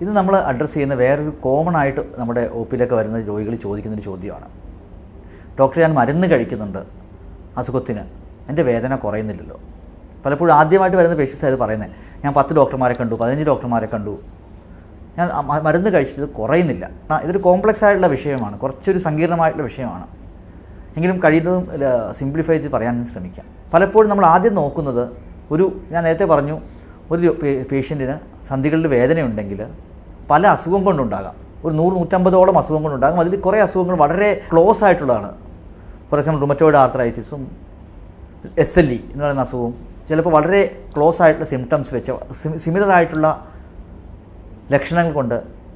ഇത് നമ്മൾ അഡ്രസ്സ് ചെയ്യുന്ന വേറൊരു കോമൺ ആയിട്ട് നമ്മുടെ ഒ പിയിലൊക്കെ വരുന്ന രോഗികൾ ചോദിക്കുന്നൊരു ചോദ്യമാണ് ഡോക്ടർ ഞാൻ മരുന്ന് കഴിക്കുന്നുണ്ട് അസുഖത്തിന് എൻ്റെ വേദന കുറയുന്നില്ലല്ലോ പലപ്പോഴും ആദ്യമായിട്ട് വരുന്ന പേഷ്യൻസ് അത് പറയുന്നത് ഞാൻ പത്ത് ഡോക്ടർമാരെ കണ്ടു പതിനഞ്ച് ഡോക്ടർമാരെ കണ്ടു ഞാൻ ആ മ- മരുന്ന് കഴിച്ചിട്ട് ഇത് കുറയുന്നില്ല ആ, ഇതൊരു കോംപ്ലക്സ് ആയിട്ടുള്ള വിഷയമാണ് കുറച്ചൊരു സങ്കീർണമായിട്ടുള്ള വിഷയമാണ് എങ്കിലും കഴിയുന്നതും സിംപ്ലിഫൈ ചെയ്ത് പറയാൻ ശ്രമിക്കാം പലപ്പോഴും നമ്മൾ ആദ്യം നോക്കുന്നത് ഒരു ഞാൻ നേരത്തെ പറഞ്ഞു ഒരു പേഷ്യൻറ്റിന് സന്ധികളിൽ വേദനയുണ്ടെങ്കിൽ പല അസുഖം കൊണ്ടുണ്ടാകാം ഒരു നൂറ് നൂറ്റമ്പതോളം അസുഖം കൊണ്ടുണ്ടാകും അതിൽ കുറേ അസുഖങ്ങൾ വളരെ ക്ലോസ് ആയിട്ടുള്ളതാണ് ഫോർ എക്സാമ്പിൾ റുമറ്റോയിഡ് ആർത്രൈറ്റിസും എസ് എൽ ഇ എന്ന് പറയുന്ന അസുഖവും ചിലപ്പോൾ വളരെ ക്ലോസ് ആയിട്ടുള്ള സിംറ്റംസ് വെച്ച് സിമിലർ ആയിട്ടുള്ള ലക്ഷണങ്ങൾ കൊണ്ട്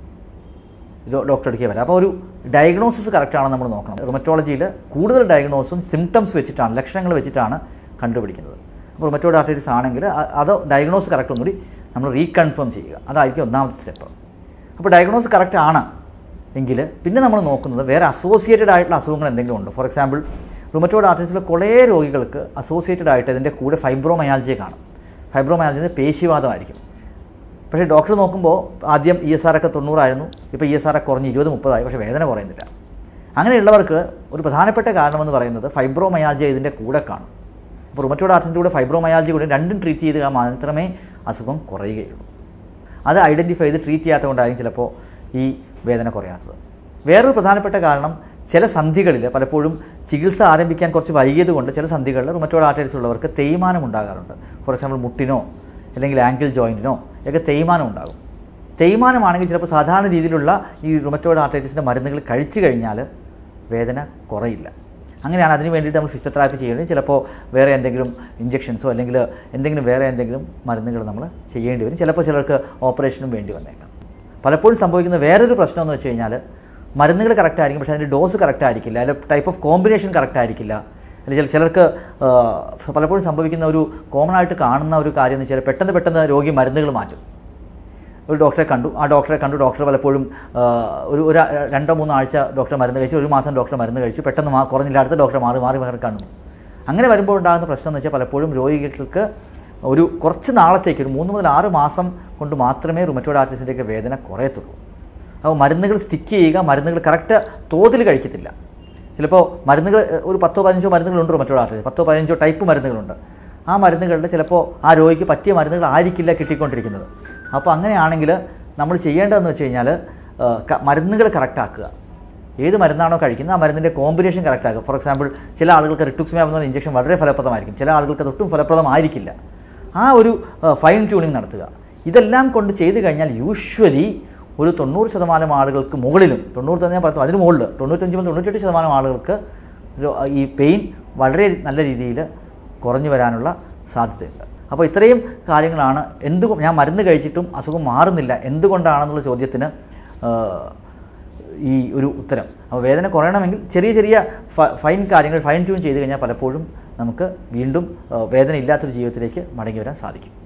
ഡോക്ടർ അടുക്കേ വരാം അപ്പോൾ ഒരു ഡയഗ്നോസിസ് കറക്റ്റാണെന്ന് നമ്മൾ നോക്കണം റുമറ്റോളജിയിൽ കൂടുതൽ ഡയഗ്നോസും സിംറ്റംസ് വെച്ചിട്ടാണ് ലക്ഷണങ്ങൾ വെച്ചിട്ടാണ് കണ്ടുപിടിക്കുന്നത് അപ്പോൾ റുമറ്റോയിഡ് ആർട്ടൈറ്റിസ് ആണെങ്കിൽ അ- അത് ഡയഗ്നോസ് കറക്റ്റ് ഒന്നുകൂടി നമ്മൾ റീകൺഫേം ചെയ്യുക അതായിരിക്കും ഒന്നാമത്തെ സ്റ്റെപ്പ് അപ്പോൾ ഡയഗ്നോസ് കറക്റ്റ് ആണ് എങ്കിൽ പിന്നെ നമ്മൾ നോക്കുന്നത് വേറെ അസോസിയേറ്റഡ് ആയിട്ടുള്ള അസുഖങ്ങൾ എന്തെങ്കിലും ഉണ്ടോ ഫോർ എക്സാമ്പിൾ റുമറ്റോയിഡ് ആർട്ടൈറ്റിസിലെ കുറേ രോഗികൾക്ക് അസോസിയേറ്റഡ് ആയിട്ട് ഇതിൻ്റെ കൂടെ ഫൈബ്രോമയാൾജിയ കാണും ഫൈബ്രോമയാൾജിയ പേശിവാദമായിരിക്കും പക്ഷേ ഡോക്ടർ നോക്കുമ്പോൾ ആദ്യം ഇ എസ് ആർ ഒക്കെ തൊണ്ണൂറായിരുന്നു ഇപ്പോൾ ഇ എസ് ആർ ഒക്കെ കുറഞ്ഞ് ഇരുപത് മുപ്പതായി പക്ഷേ വേദന കുറയുന്നില്ല അങ്ങനെയുള്ളവർക്ക് ഒരു പ്രധാനപ്പെട്ട കാരണമെന്ന് പറയുന്നത് ഫൈബ്രോമയാൾജിയ ഇതിൻ്റെ കൂടെ കാണും അപ്പോൾ റുമറ്റോഡ് ആർട്ടിൻ്റെ കൂടെ ഫൈബ്രോമയാൾജിയ കൂടെ രണ്ടും ട്രീറ്റ് ചെയ്ത് മാത്രമേ അസുഖം കുറയുകയുള്ളൂ അത് ഐഡൻറ്റിഫൈ ചെയ്ത് ട്രീറ്റ് ചെയ്യാത്തതുകൊണ്ടായിരിക്കും ചിലപ്പോൾ ഈ വേദന കുറയാത്തത് വേറൊരു പ്രധാനപ്പെട്ട കാരണം ചില സന്ധികളിൽ പലപ്പോഴും ചികിത്സ ആരംഭിക്കാൻ കുറച്ച് വൈകിയത് കൊണ്ട് ചില സന്ധികളിൽ റുമറ്റോഡ് ആർട്ടൈറ്റിസ് ഉള്ളവർക്ക് തേയ്മാനം ഉണ്ടാകാറുണ്ട് ഫോർ എക്സാമ്പിൾ മുട്ടിനോ അല്ലെങ്കിൽ ആങ്കിൾ ജോയിൻറ്റിനോ ഒക്കെ തേയ്മാനം ഉണ്ടാകും തേയ്മാനമാണെങ്കിൽ ചിലപ്പോൾ സാധാരണ രീതിയിലുള്ള ഈ റുമറ്റോയിഡ് ആർട്ടൈറ്റിസിൻ്റെ മരുന്നുകൾ കഴിച്ചു കഴിഞ്ഞാൽ വേദന കുറയില്ല അങ്ങനെയാണ് അതിന് വേണ്ടിയിട്ട് നമ്മൾ ഫിസിയോതെറാപ്പി ചെയ്യേണ്ടത് ചിലപ്പോൾ വേറെ എന്തെങ്കിലും ഇഞ്ചെക്ഷൻസോ അല്ലെങ്കിൽ എന്തെങ്കിലും വേറെ എന്തെങ്കിലും മരുന്നുകൾ നമ്മൾ ചെയ്യേണ്ടി വരും ചിലപ്പോൾ ചിലർക്ക് ഓപ്പറേഷനും വേണ്ടി വന്നേക്കാം പലപ്പോഴും സംഭവിക്കുന്ന വേറൊരു പ്രശ്നം എന്ന് വെച്ച് കഴിഞ്ഞാൽ മരുന്നുകൾ കറക്റ്റ് ആയിരിക്കും പക്ഷേ അതിൻ്റെ ഡോസ് കറക്റ്റ് ആയിരിക്കില്ല അല്ലെങ്കിൽ ടൈപ്പ് ഓഫ് കോമ്പിനേഷൻ കറക്റ്റ് ആയിരിക്കില്ല അല്ലെങ്കിൽ ചിലർക്ക് ആ, പലപ്പോഴും സംഭവിക്കുന്ന ഒരു കോമൺ ആയിട്ട് കാണുന്ന ഒരു കാര്യം എന്ന് വെച്ചാൽ പെട്ടെന്ന് പെട്ടെന്ന് രോഗി മരുന്നുകൾ മാറ്റും ഒരു ഡോക്ടറെ കണ്ടു ആ ഡോക്ടറെ കണ്ടു ഡോക്ടർ പലപ്പോഴും ആ, ഒരു ഒരു രണ്ടോ മൂന്നോ ആഴ്ച ഡോക്ടർ മരുന്ന് കഴിച്ചു ഒരു മാസം ഡോക്ടർ മരുന്ന് കഴിച്ചു പെട്ടെന്ന് മാ കുറഞ്ഞില്ല അടുത്ത ഡോക്ടർ മാറി മാറി മാറി കാണുന്നു അങ്ങനെ വരുമ്പോൾ ഉണ്ടാകുന്ന പ്രശ്നം എന്ന് വെച്ചാൽ പലപ്പോഴും രോഗികൾക്ക് ഒരു കുറച്ച് നാളത്തേക്ക് ഒരു മൂന്ന് മുതൽ ആറ് മാസം കൊണ്ട് മാത്രമേ റുമറ്റോഡ് ആർട്ടിസിൻ്റെയൊക്കെ വേദന കുറയത്തുള്ളൂ അപ്പോൾ മരുന്നുകൾ സ്റ്റിക്ക് ചെയ്യുക മരുന്നുകൾ കറക്റ്റ് തോതിൽ കഴിക്കത്തില്ല ചിലപ്പോൾ മരുന്നുകൾ ഏഹ്, ഒരു പത്തോ പതിനഞ്ചോ മരുന്നുകളുണ്ട് റുമറ്റോഡ് ആർട്ടിസിസ് പത്തോ പതിനഞ്ചോ ടൈപ്പ് മരുന്നുകളുണ്ട് ആ മരുന്നുകളിൽ ചിലപ്പോൾ ആ രോഗിക്ക് പറ്റിയ മരുന്നുകൾ ആയിരിക്കില്ല കിട്ടിക്കൊണ്ടിരിക്കുന്നത് അപ്പോൾ അങ്ങനെയാണെങ്കിൽ നമ്മൾ ചെയ്യേണ്ടതെന്ന് വെച്ച് കഴിഞ്ഞാൽ ഏഹ്, ക- മരുന്നുകൾ കറക്റ്റ് ആക്കുക ഏത് മരുന്നാണോ കഴിക്കുന്നത് ആ മരുന്നിൻ്റെ കോമ്പിനേഷൻ കറക്റ്റ് ആക്കുക ഫോർ എക്സാമ്പിൾ ചില ആളുകൾക്ക് റിട്ടുക്സ്മാബ് എന്ന ഇഞ്ചക്ഷൻ വളരെ ഫലപ്രദമായിരിക്കും ചില ആളുകൾക്ക് അത് ഒട്ടും ഫലപ്രദമായിരിക്കില്ല ആ ഒരു ഫൈൻ ട്യൂണിങ് നടത്തുക ഇതെല്ലാം കൊണ്ട് ചെയ്തു കഴിഞ്ഞാൽ യൂഷ്വലി ഒരു തൊണ്ണൂറ് ശതമാനം ആളുകൾക്ക് മുകളിലും തൊണ്ണൂറ് തന്നെ ഞാൻ പറഞ്ഞു അതിന് മുകളിൽ തൊണ്ണൂറ്റഞ്ച് മുതൽ തൊണ്ണൂറ്റെട്ട് ശതമാനം ആളുകൾക്ക് രോ- ഈ പെയിൻ വളരെ നല്ല രീതിയിൽ കുറഞ്ഞു വരാനുള്ള സാധ്യതയുണ്ട് അപ്പോൾ ഇത്രയും കാര്യങ്ങളാണ് എന്തു ഞാൻ മരുന്ന് കഴിച്ചിട്ടും അസുഖം മാറുന്നില്ല എന്തുകൊണ്ടാണെന്നുള്ള ചോദ്യത്തിന് ആ, ഈ ഒരു ഉത്തരം അപ്പോൾ വേദന കുറയണമെങ്കിൽ ചെറിയ ചെറിയ ഫ- ഫൈൻ കാര്യങ്ങൾ ഫൈൻ ട്യൂൺ ചെയ്ത് കഴിഞ്ഞാൽ പലപ്പോഴും നമുക്ക് വീണ്ടും ആ, വേദന ഇല്ലാത്തൊരു ജീവിതത്തിലേക്ക് മടങ്ങി വരാൻ സാധിക്കും